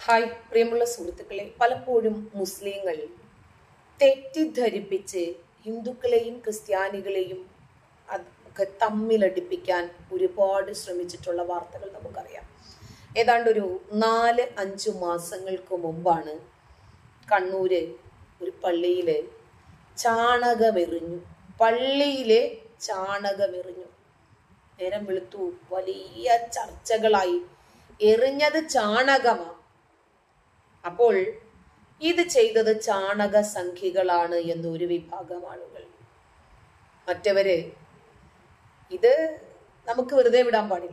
Hi പ്രിയമുള്ള സുഹൃത്തുക്കളെ പലപ്പോഴും മുസ്ലിങ്ങൾ തെറ്റിദ്ധരിപ്പിച്ച് ഹിന്ദുക്കളെയും ക്രിസ്ത്യാനികളെയും അത് ഒക്കെ തമ്മിലടിപ്പിക്കാൻ ഒരുപാട് ശ്രമിച്ചിട്ടുള്ള വാർത്തകൾ നമുക്കറിയാം ഏതാണ്ട് ഒരു നാല് അഞ്ച് മാസങ്ങൾക്ക് മുമ്പാണ് കണ്ണൂര് ഒരു പള്ളിയില് ചാണകമെറിഞ്ഞു പള്ളിയിലെ ചാണകമെറിഞ്ഞു നേരം വെളുത്തു വലിയ ചർച്ചകളായി എറിഞ്ഞത് ചാണകമാ അപ്പോൾ ഇത് ചെയ്തത് ചാണക സംഖ്യകളാണ് എന്ന് ഒരു വിഭാഗം ആളുകൾ മറ്റവര് ഇത് നമുക്ക് വെറുതെ വിടാൻ പാടില്ല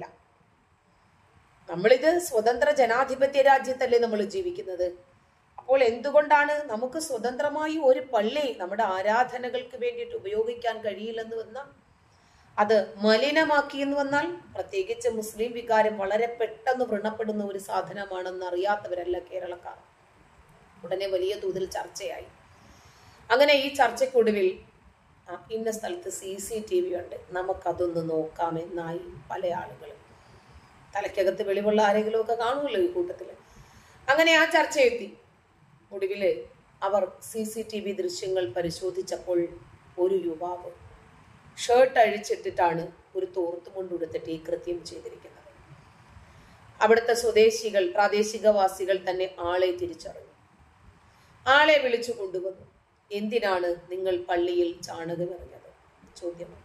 നമ്മളിത് സ്വതന്ത്ര ജനാധിപത്യ രാജ്യത്തല്ലേ നമ്മൾ ജീവിക്കുന്നത് അപ്പോൾ എന്തുകൊണ്ടാണ് നമുക്ക് സ്വതന്ത്രമായി ഒരു പള്ളി നമ്മുടെ ആരാധനകൾക്ക് വേണ്ടിയിട്ട് ഉപയോഗിക്കാൻ കഴിയില്ലെന്ന് വന്നാൽ അത് മലിനമാക്കി എന്ന് വന്നാൽ പ്രത്യേകിച്ച് മുസ്ലിം വികാരം വളരെ പെട്ടെന്ന് വ്രണപ്പെടുന്ന ഒരു സാധനമാണെന്ന് അറിയാത്തവരല്ല കേരളക്കാർ ഉടനെ വലിയ തോതിൽ ചർച്ചയായി അങ്ങനെ ഈ ചർച്ചയ്ക്കൊടുവിൽ ആ, ഇന്ന സ്ഥലത്ത് സി സി ടി വി ഉണ്ട് നമുക്കതൊന്ന് നോക്കാമെന്നായി പല ആളുകളും തലയ്ക്കകത്ത് വെളിവുള്ള ആരെങ്കിലും ഒക്കെ കാണുമല്ലോ ഈ കൂട്ടത്തിൽ അങ്ങനെ ആ ചർച്ച എത്തി ഒടുവില് അവർ സി സി ടി വി ദൃശ്യങ്ങൾ പരിശോധിച്ചപ്പോൾ ഒരു യുവാവ് ഷർട്ട് അഴിച്ചിട്ടിട്ടാണ് ഒരു തോർത്തും കൊണ്ടുകൊടുത്തിട്ട് ഈ കൃത്യം ചെയ്തിരിക്കുന്നത് അവിടുത്തെ സ്വദേശികൾ പ്രാദേശികവാസികൾ തന്നെ ആളെ തിരിച്ചറിഞ്ഞു ആളെ വിളിച്ചു കൊണ്ടുവന്നു എന്തിനാണ് നിങ്ങൾ പള്ളിയിൽ ചാണകം എറിഞ്ഞത് ചോദ്യമാണ്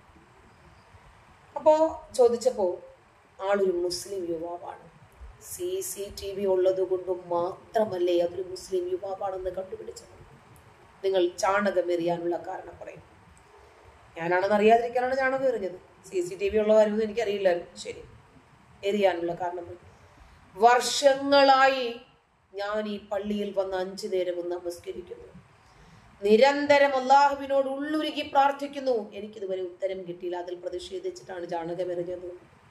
അപ്പോ ചോദിച്ചപ്പോ ആളൊരു മുസ്ലിം യുവാവാണ് സി സി ടി വി ഉള്ളത് കൊണ്ട് മാത്രമല്ലേ അതൊരു മുസ്ലിം യുവാവാണെന്ന് കണ്ടുപിടിച്ചത് നിങ്ങൾ ചാണകം എറിയാനുള്ള കാരണം പറയും ഞാനാണെന്ന് അറിയാതിരിക്കാനാണ് ചാണകം എറിഞ്ഞത് സി സി ടി വി ഉള്ള കാര്യമൊന്നും എനിക്കറിയില്ലായിരുന്നു ശരി എറിയാനുള്ള കാരണം പറയും. വർഷങ്ങളായി ഞാൻ ഈ പള്ളിയിൽ വന്ന് അഞ്ചു നേരവും നമസ്കരിക്കുന്നു നിരന്തരം അള്ളാഹുവിനോട് ഉള്ളുരുകി പ്രാർത്ഥിക്കുന്നു എനിക്കിതുവരെ ഉത്തരം കിട്ടിയില്ല അതിൽ പ്രതിഷേധിച്ചിട്ടാണ് ചാണകം എറിഞ്ഞത്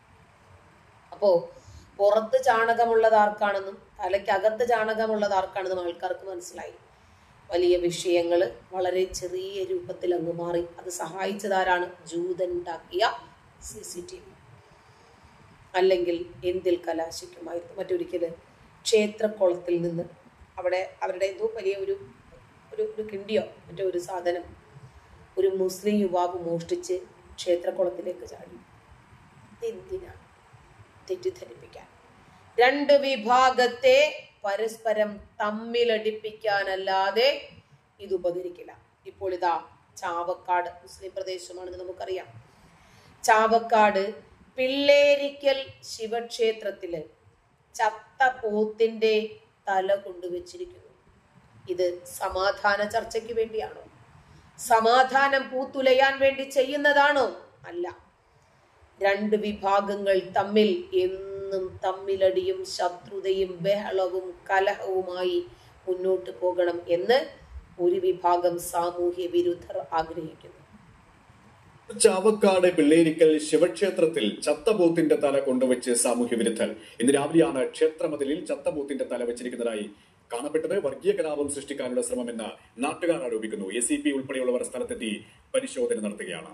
അപ്പോ പുറത്ത് ചാണകമുള്ളത് ആർക്കാണെന്നും തലയ്ക്കകത്ത് ചാണകമുള്ളത് ആർക്കാണെന്നും ആൾക്കാർക്ക് മനസ്സിലായി വലിയ വിഷയങ്ങൾ വളരെ ചെറിയ രൂപത്തിൽ അങ്ങ് മാറി അത് സഹായിച്ചതാരാണ് ജൂതനുണ്ടാക്കിയ സി സി ടി വി അല്ലെങ്കിൽ എന്തിൽ കലാശിക്കുമായിരുന്നു മറ്റൊരിക്കല് ക്ഷേത്രക്കുളത്തിൽ നിന്ന് അവിടെ അവരുടെ എന്തോ വലിയ ഒരു ഒരു ഒരു കിണ്ടിയോ മറ്റോ ഒരു സാധനം ഒരു മുസ്ലിം യുവാവ് മോഷ്ടിച്ച് ക്ഷേത്രക്കുളത്തിലേക്ക് ചാടി എന്തിനാണ് തെറ്റിദ്ധരിപ്പിക്കാൻ രണ്ട് വിഭാഗത്തെ പരസ്പരം തമ്മിലടിപ്പിക്കാനല്ലാതെ ഇത് ഉപകരിക്കില്ല ഇപ്പോൾ ഇതാ ചാവക്കാട് മുസ്ലിം പ്രദേശമാണെന്ന് നമുക്കറിയാം ചാവക്കാട് പിള്ളേരിക്കൽ ശിവക്ഷേത്രത്തില് ചത്ത പോത്തിന്റെ തല കൊണ്ടുവച്ചിരിക്കുന്നു ഇത് സമാധാന ചർച്ചയ്ക്ക് വേണ്ടിയാണോ സമാധാനം പൂത്തുലയാൻ വേണ്ടി ചെയ്യുന്നതാണോ അല്ല രണ്ട് വിഭാഗങ്ങൾ തമ്മിൽ എന്നും തമ്മിലടിയും ശത്രുതയും ബഹളവും കലഹവുമായി മുന്നോട്ട് പോകണം എന്ന് ഒരു വിഭാഗം സാമൂഹ്യ വിരുദ്ധർ ആഗ്രഹിക്കുന്നു ചാവക്കാട് പിള്ളേരിക്കൽ ശിവക്ഷേത്രത്തിൽ ചത്തബൂത്തിന്റെ തല കൊണ്ടുവച്ച് സാമൂഹ്യ വിരുദ്ധർ ഇന്ന് രാവിലെയാണ് ക്ഷേത്രമതിലിൽ ചത്തബൂത്തിന്റെ തല വെച്ചിരിക്കുന്നതായി കാണപ്പെട്ടത് വർഗീയ കലാപം സൃഷ്ടിക്കാനുള്ള ശ്രമമെന്ന് നാട്ടുകാർ ആരോപിക്കുന്നു എ സി പി ഉൾപ്പെടെയുള്ളവർ സ്ഥലത്തെത്തി പരിശോധന നടത്തുകയാണ്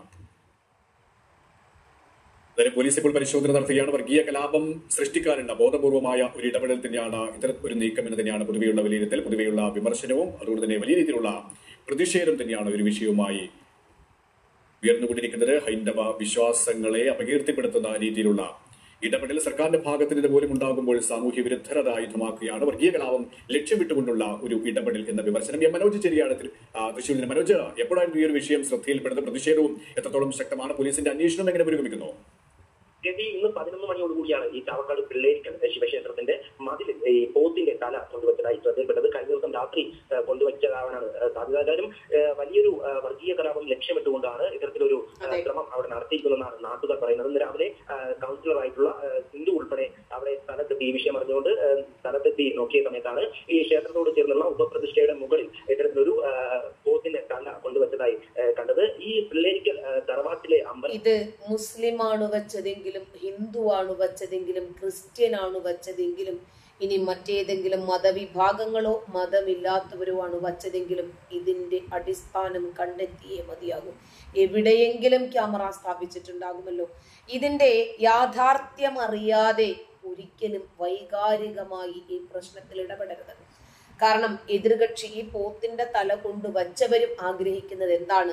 അതായത് പോലീസ് ഇപ്പോൾ പരിശോധന നടത്തുകയാണ് വർഗീയ കലാപം സൃഷ്ടിക്കാനുള്ള ബോധപൂർവമായ ഒരു ഇടപെടൽ തന്നെയാണ് ഇത്തരം ഒരു നീക്കം എന്ന് തന്നെയാണ് പൊതുവെയുള്ള വിലയിരുത്തൽ പൊതുവെയുള്ള വിമർശനവും അതുകൊണ്ട് തന്നെ വലിയ രീതിയിലുള്ള പ്രതിഷേധം തന്നെയാണ് ഒരു വിഷയവുമായി ഉയർന്നുകൊണ്ടിരിക്കുന്നത് ഹൈന്ദവ വിശ്വാസങ്ങളെ അപകീർത്തിപ്പെടുത്തുന്ന രീതിയിലുള്ള ഇടപെടൽ സർക്കാരിന്റെ ഭാഗത്ത് നിന്ന് പോലും ഉണ്ടാകുമ്പോൾ സാമൂഹ്യ വിരുദ്ധർ അത് ആയുധമാക്കുകയാണ് വർഗീയ കലാപം ലക്ഷ്യമിട്ടുകൊണ്ടുള്ള ഒരു ഇടപെടൽ എന്ന വിമർശനം എം മനോജ് ചെറിയാണ് തൃശ്ശൂരിൽ നിന്ന് മനോജ് എപ്പോഴായിരുന്നു ഈ ഒരു വിഷയം ശ്രദ്ധയിൽപ്പെടുന്നത് പ്രതിഷേധവും എത്രത്തോളം ശക്തമാണ് പോലീസിന്റെ അന്വേഷണം എങ്ങനെ പുരോഗമിക്കുന്നു രവി ഇന്ന് പതിനൊന്ന് മണിയോടുകൂടിയാണ് ഈ ചാവക്കാട് പിള്ളേരിക്കൽ ശിവക്ഷേത്രത്തിന്റെ മതിൽ ഈ പോത്തിന്റെ തല കൊണ്ടുവച്ചതായി ശ്രദ്ധയിൽപ്പെട്ടത് കഴിഞ്ഞ ദിവസം രാത്രി ഏഹ്, കൊണ്ടുവച്ചതാവാനാണ് ഏഹ്, സാധ്യത ഏതായാലും ഏഹ്, വലിയൊരു ഏഹ്, വർഗീയ കലാപം ലക്ഷ്യമിട്ടുകൊണ്ടാണ് ഇത്തരത്തിലൊരു ഏഹ്, അതെ. ശ്രമം അവിടെ നടത്തിയിരിക്കുന്നതെന്നാണ് നാട്ടുകാർ പറയുന്നത് ഇന്ന് രാവിലെ ഏഹ്, കൗൺസിലറായിട്ടുള്ള ഏഹ്, സിന്ധു ഉൾപ്പെടെ അവിടെ സ്ഥലത്തെത്തി ഈ വിഷയം അറിഞ്ഞുകൊണ്ട് ഏഹ്, സ്ഥലത്തെത്തി നോക്കിയ സമയത്താണ് ഈ ക്ഷേത്രത്തോട് ചേർന്നുള്ള ഉപപ്രതിഷ്ഠയുടെ മുകളിൽ ഇത്തരത്തിലൊരു ഏഹ്, പോത്തിന്റെ തല കൊണ്ടുവച്ചതായി ഏഹ്, കണ്ടത് ഈ പിള്ളേരിക്കൽ ഏഹ്, തറവാട്ടിലെ അമ്പലം ഇത് മുസ്ലിമാണ് വച്ചതെങ്കിലും ഹിന്ദുവാണ് വച്ചതെങ്കിലും ക്രിസ്ത്യൻ ആണ് വച്ചതെങ്കിലും ഇനി മറ്റേതെങ്കിലും മതവിഭാഗങ്ങളോ മതമില്ലാത്തവരോ ആണ് വച്ചതെങ്കിലും ഇതിന്റെ അടിസ്ഥാനം കണ്ടെത്തിയേ മതിയാകും എവിടെയെങ്കിലും ക്യാമറ സ്ഥാപിച്ചിട്ടുണ്ടാകുമല്ലോ ഇതിന്റെ യാഥാർത്ഥ്യം അറിയാതെ ഒരിക്കലും വൈകാരികമായി ഈ പ്രശ്നത്തിൽ ഇടപെടരുത് കാരണം എതിർകക്ഷി ഈ പോത്തിന്റെ തല കൊണ്ട് വച്ചവരും ആഗ്രഹിക്കുന്നത് എന്താണ്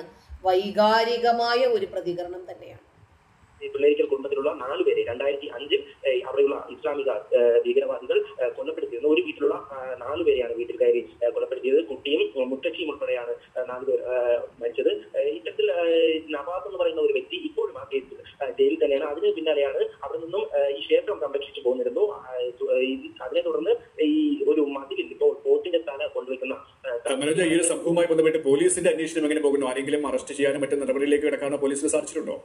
വൈകാരികമായ ഒരു പ്രതികരണം തന്നെയാണ് ഈ പിള്ളേരിക്കൽ കുടുംബത്തിലുള്ള നാല് പേരെ രണ്ടായിരത്തി അഞ്ചിൽ ഏഹ്, അവിടെയുള്ള ഇസ്ലാമിക ഏഹ്, ഭീകരവാദികൾ ഏഹ്, കൊലപ്പെടുത്തിയിരുന്നു ഒരു വീട്ടിലുള്ള ഏഹ്, നാല് പേരെയാണ് വീട്ടിൽ കയറി ഏഹ്, കൊലപ്പെടുത്തിയത് കുട്ടിയും ഏഹ്, മുത്തശ്ശിയും ഉൾപ്പെടെയാണ് ഏഹ്, നാല് പേർ ഏഹ്, മരിച്ചത് ഏഹ്, ഇത്തരത്തിൽ ഏഹ്, നവാസ് എന്ന് പറയുന്ന ഒരു വ്യക്തി ഇപ്പോഴും ആ കേസിൽ ഏഹ്, ജയിലിൽ തന്നെയാണ് അതിന് പിന്നാലെയാണ് അവിടെ നിന്നും ഏഹ്, ഈ ക്ഷേത്രം സംരക്ഷിച്ചു പോന്നിരുന്നു ആഹ്, തു- ഏഹ്, ഈ- അതിനെ തുടർന്ന് ഈ ഒരു മതിലിൽ ഇപ്പോൾ പോത്തിന്റെ തല കൊണ്ടുവയ്ക്കുന്ന ഏഹ്, മനോജ് ഈ ഒരു സംഭവവുമായി ബന്ധപ്പെട്ട് പോലീസിന്റെ അന്വേഷണം എങ്ങനെ പോകുന്നു ആരെങ്കിലും അറസ്റ്റ് ചെയ്യാനും മറ്റു നടപടിയിലേക്ക് കിടക്കാനോ പോലീസിന് സാധിച്ചിട്ടുണ്ടോ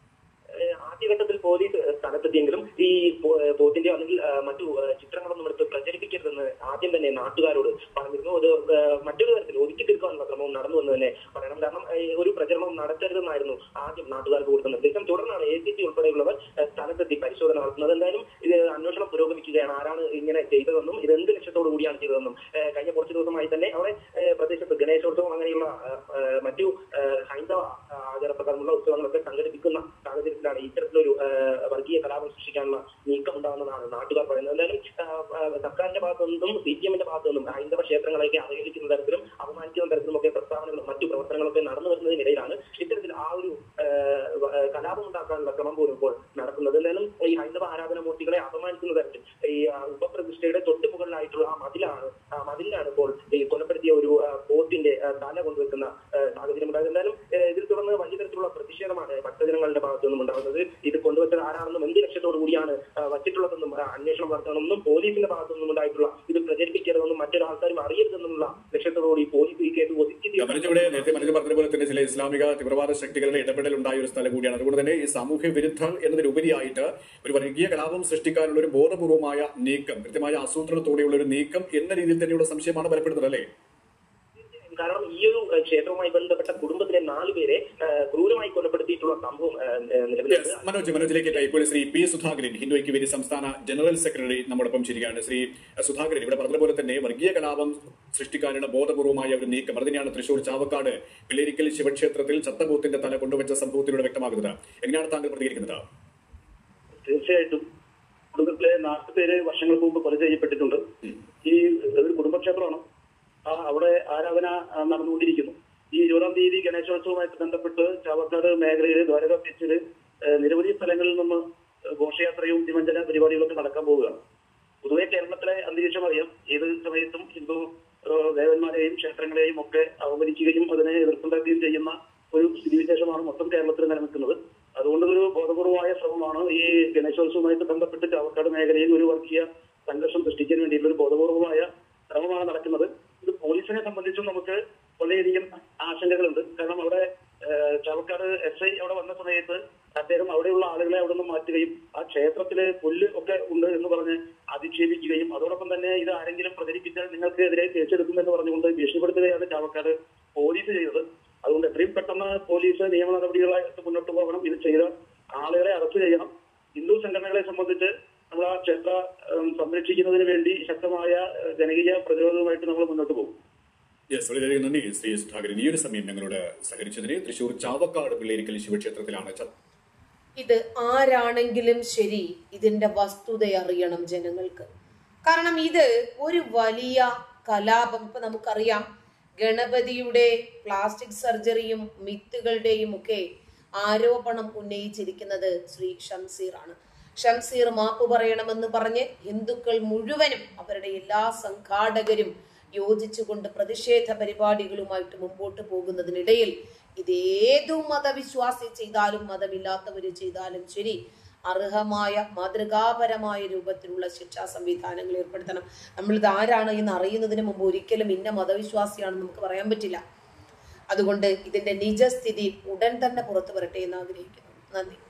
ഏഹ് ആദ്യഘട്ടത്തിൽ പോലീസ് സ്ഥലത്തെത്തിയെങ്കിലും ഈ പോ- ഏഹ് പോത്തിന്റെ അല്ലെങ്കിൽ ഏഹ് മറ്റു ഏഹ് ചിത്രങ്ങളൊന്നും എടുത്ത് പ്രചരിപ്പിക്കരുതെന്ന് ആദ്യം തന്നെ നാട്ടുകാരോട് പറഞ്ഞിരുന്നു അത് ഏഹ് മറ്റൊരു തരത്തിൽ ഒതുക്കി തീർക്കാനുള്ള ശ്രമവും നടന്നു എന്ന് തന്നെ പറയണം കാരണം ഏഹ് ഒരു പ്രചരണം നടത്തരുതെന്നായിരുന്നു ആദ്യം നാട്ടുകാർക്ക് കൊടുത്ത നിർദ്ദേശം തുടർന്നാണ് എ സി സി ഉൾപ്പെടെയുള്ളവർ ഏഹ് സ്ഥലത്തെത്തി പരിശോധന നടത്തുന്നത് എന്തായാലും ഇത് അന്വേഷണം പുരോഗമിക്കുകയാണ് ആരാണ് ഇങ്ങനെ ചെയ്തതെന്നും ഇത് എന്ത് ലക്ഷ്യത്തോടു കൂടിയാണ് ചെയ്തതെന്നും ഏഹ് കഴിഞ്ഞ കുറച്ച് ദിവസമായി തന്നെ അവിടെ ഏഹ് പ്രദേശത്ത് ഗണേശോത്സവം അങ്ങനെയുള്ള ഏഹ് ഏഹ് മറ്റു ഏഹ് ഹൈന്ദവ ഏഹ് ആചാരപ്രകാരമുള്ള ഉത്സവങ്ങളൊക്കെ സംഘടിപ്പിക്കുന്ന സാഹചര്യത്തിലാണ് ഇത്തരത്തിലൊരു ഏഹ് വർഗീയ കലാപം സൃഷ്ടിക്കാനുള്ള നീക്കം ഉണ്ടാകുന്നതാണ് നാട്ടുകാർ പറയുന്നത് എന്തായാലും ഏഹ് ഏഹ് സർക്കാരിന്റെ ഭാഗത്തു നിന്നും സി പി എമ്മിന്റെ ഭാഗത്തു നിന്നും ഹൈന്ദവ ക്ഷേത്രങ്ങളെയൊക്കെ അവഹേളിക്കുന്ന തരത്തിലും അപമാനിക്കുന്ന തരത്തിലും ഒക്കെ പ്രസ്താവനകളും മറ്റു പ്രവർത്തനങ്ങളൊക്കെ നടന്നു വരുന്നതിനിടയിലാണ് ഇത്തരത്തിൽ ആ ഒരു ഏഹ് വ- ഏഹ് കലാപം ഉണ്ടാക്കാനുള്ള ശ്രമം പോലും ഇപ്പോൾ നടക്കുന്നത് എന്തായാലും ഈ ഹൈന്ദവ ആരാധന മൂർത്തികളെ അപമാനിക്കുന്ന തരത്തിൽ ഈ ആ, ഉപപ്രതിഷ്ഠയുടെ തൊട്ട് മുകളിലായിട്ടുള്ള ആ മതിലാണ് ആ മതിലിലാണ് ഇപ്പോൾ ഈ കൊലപ്പെടുത്തിയ ഒരു ആ, പോത്തിന്റെ ആ, തല കൊണ്ടുവെക്കുന്ന ആ, സാഹചര്യം ഉണ്ടായത് എന്തായാലും ഏഹ്, ഇതിൽ തുടർന്ന് വലിയ തരത്തിലുള്ള പ്രതിഷേധമാണ് ഭക്തജനങ്ങളുടെ ഭാഗത്തു നിന്നും ഉണ്ടാകുന്നത് ഇത് കൊണ്ടുവച്ചത് ആരാണെന്നും എന്ത് ലക്ഷ്യത്തോടു കൂടിയാണ് ആ, വച്ചിട്ടുള്ളതെന്നും ആ, അന്വേഷണം നടത്തണമെന്നും പോലീസിന്റെ ഭാഗത്തു നിന്നും ഉണ്ടായിട്ടുള്ള ഇത് പ്രചരിപ്പിക്കരുതെന്നും മറ്റൊരാൾക്കാരും അറിയരുതെന്നുള്ള ലക്ഷ്യത്തോടുകൂടി പോലീസ് ഈ കേസ് ഒതുക്കി മനോജ് ഇവിടെ നേരത്തെ മനോജ് പറഞ്ഞതുപോലെ തന്നെ ചില ഇസ്ലാമിക തീവ്രവാദ ശക്തികളുടെ ഇടപെടൽ ഉണ്ടായ ഒരു സ്ഥലം കൂടിയാണ് അതുകൊണ്ട് തന്നെ ഈ സാമൂഹ്യ വിരുദ്ധർ എന്നതിലുപരിയായിട്ട് ഒരു വർഗീയ കലാപം സൃഷ്ടിക്കാനുള്ള ഒരു ബോധപൂർവമായ നീക്കം കൃത്യമായ ആസൂത്രണത്തോടെയുള്ള ഒരു നീക്കം എന്ന രീതിയിൽ തന്നെയുള്ള സംശയമാണ് ബലപ്പെടുന്നത് അല്ലേ കാരണം ഈ ഒരു ഏഹ്, ക്ഷേത്രവുമായി ബന്ധപ്പെട്ട കുടുംബത്തിലെ നാലുപേരെ ഏഹ്, ക്രൂരമായി കൊലപ്പെടുത്തിയിട്ടുള്ള സംഭവം ഏഹ്, ഏഹ്, നിലവിലുണ്ട് Yes, മനോജ് മനോജിലേക്ക് എത്താം. ഇപ്പോൾ ശ്രീ പി സുധാകരൻ ഹിന്ദു ഐക്യവേദി സംസ്ഥാന ജനറൽ സെക്രട്ടറി നമ്മോടൊപ്പം ചേരുകയാണ് ശ്രീ സുധാകരൻ ഇവിടെ പറഞ്ഞതുപോലെ തന്നെ വർഗീയ കലാപം സൃഷ്ടിക്കാനുള്ള ബോധപൂർവമായ ഒരു നീക്കം അത് തന്നെയാണ് തൃശൂർ ചാവക്കാട് പിള്ളേരിക്കൽ ശിവക്ഷേത്രത്തിൽ ചത്തബൂത്തിന്റെ തല കൊണ്ടുവച്ച സംഭവത്തിലൂടെ വ്യക്തമാകുന്നത് എങ്ങനെയാണ് താങ്കൾ പ്രതികരിക്കുന്നത് തീർച്ചയായിട്ടും കുടുംബത്തിലെ നാട്ടുപേര് വർഷങ്ങൾക്ക് മുമ്പ് കൊല ചെയ്യപ്പെട്ടിട്ടുണ്ട് ഈ ഒരു കുടുംബക്ഷേത്രമാണ് ആ അവിടെ ആരാധന ആ, നടന്നുകൊണ്ടിരിക്കുന്നു ഈ ഇരുപതാം തീയതി ഗണേശോത്സവവുമായിട്ട് ബന്ധപ്പെട്ട് ചാവക്കാട് മേഖലയിൽ ദ്വാരക ബീച്ചിൽ നിരവധി സ്ഥലങ്ങളിൽ നിന്ന് ഘോഷയാത്രയും നിമഞ്ജന പരിപാടികളൊക്കെ നടക്കാൻ പോവുകയാണ് പൊതുവെ കേരളത്തിലെ അന്തരീക്ഷം അറിയാം ഏത് സമയത്തും ഹിന്ദു ഏഹ്, ദേവന്മാരെയും ക്ഷേത്രങ്ങളെയും ഒക്കെ അവമതിക്കുകയും അതിനെ എതിർപ്പുണ്ടാക്കുകയും ചെയ്യുന്ന ഒരു സ്ഥിതിവിശേഷമാണ് മൊത്തം കേരളത്തിൽ നിലനിൽക്കുന്നത് അതുകൊണ്ട് ഒരു ബോധപൂർവമായ ശ്രമമാണ് ഈ ഗണേശോത്സവവുമായിട്ട് ബന്ധപ്പെട്ട് ചാവക്കാട് മേഖലയിൽ ഒരു വർഗീയ സംഘർഷം സൃഷ്ടിക്കാൻ വേണ്ടിയിട്ടുള്ള ഒരു ബോധപൂർവമായ ശ്രമമാണ് നടക്കുന്നത് ഇത് പോലീസിനെ സംബന്ധിച്ചും നമുക്ക് വളരെയധികം ആശങ്കകളുണ്ട് കാരണം അവിടെ ഏഹ്, ചാവക്കാട് എസ് ഐ അവിടെ വന്ന സമയത്ത് അദ്ദേഹം അവിടെയുള്ള ആളുകളെ അവിടെ നിന്ന് മാറ്റുകയും ആ ക്ഷേത്രത്തില് പുല്ല് ഒക്കെ ഉണ്ട് എന്ന് പറഞ്ഞ് അധിക്ഷേപിക്കുകയും അതോടൊപ്പം തന്നെ ഇത് ആരെങ്കിലും പ്രചരിപ്പിച്ചാൽ നിങ്ങൾക്ക് എതിരെ കേസെടുക്കുമെന്ന് പറഞ്ഞുകൊണ്ട് ഭീഷണിപ്പെടുത്തുകയാണ് ചാവക്കാട് പോലീസ് ചെയ്തത് അതുകൊണ്ട് എത്രയും പെട്ടെന്ന് പോലീസ് നിയമ നടപടികളായിട്ട് മുന്നോട്ട് പോകണം ഇത് ചെയ്ത ആളുകളെ അറസ്റ്റ് ചെയ്യണം ഹിന്ദു സംഘടനകളെ സംബന്ധിച്ച് നമ്മൾ ആ ക്ഷേത്ര ഉം, സംരക്ഷിക്കുന്നതിന് വേണ്ടി ശക്തമായ ഏഹ്, ജനകീയ പ്രതിരോധവുമായിട്ട് നമ്മൾ മുന്നോട്ട് പോകും യെസ് വളരെയധികം നന്ദി ശ്രീ സുധാകരൻ ഈ ഒരു സമയം ഞങ്ങളോട് സഹകരിച്ചതിന് തൃശൂർ ചാവക്കാട് പിള്ളേരിക്കൽ ശിവക്ഷേത്രത്തിലാണ് ചത്ത ഇത് ആരാണെങ്കിലും ശരി ഇതിന്റെ വസ്തുത അറിയണം ജനങ്ങൾക്ക് കാരണം ഇത് ഒരു വലിയ കലാപം ഇപ്പൊ നമുക്കറിയാം ഗണപതിയുടെ പ്ലാസ്റ്റിക് സർജറിയും മിത്തുകളുടെയും ഒക്കെ ആരോപണം ഉന്നയിച്ചിരിക്കുന്നത് ശ്രീ ഷംസീർ ആണ് ഷംസീർ മാപ്പ് പറയണമെന്ന് പറഞ്ഞ് ഹിന്ദുക്കൾ മുഴുവനും അവരുടെ എല്ലാ സംഘാടകരും യോജിച്ചുകൊണ്ട് പ്രതിഷേധ പരിപാടികളുമായിട്ട് മുമ്പോട്ട് പോകുന്നതിനിടയിൽ ഇതേതു മതവിശ്വാസി ചെയ്താലും മതമില്ലാത്തവർ ചെയ്താലും ശരി അർഹമായ മാതൃകാപരമായ രൂപത്തിലുള്ള ശിക്ഷാ സംവിധാനങ്ങൾ ഏർപ്പെടുത്തണം നമ്മളിത് ആരാണ് എന്ന് അറിയുന്നതിന് മുമ്പ് ഒരിക്കലും ഇന്ന മതവിശ്വാസിയാണെന്ന് നമുക്ക് പറയാൻ പറ്റില്ല അതുകൊണ്ട് ഇതിന്റെ നിജസ്ഥിതി ഉടൻ തന്നെ പുറത്തു വരട്ടെ എന്ന് ആഗ്രഹിക്കുന്നു നന്ദി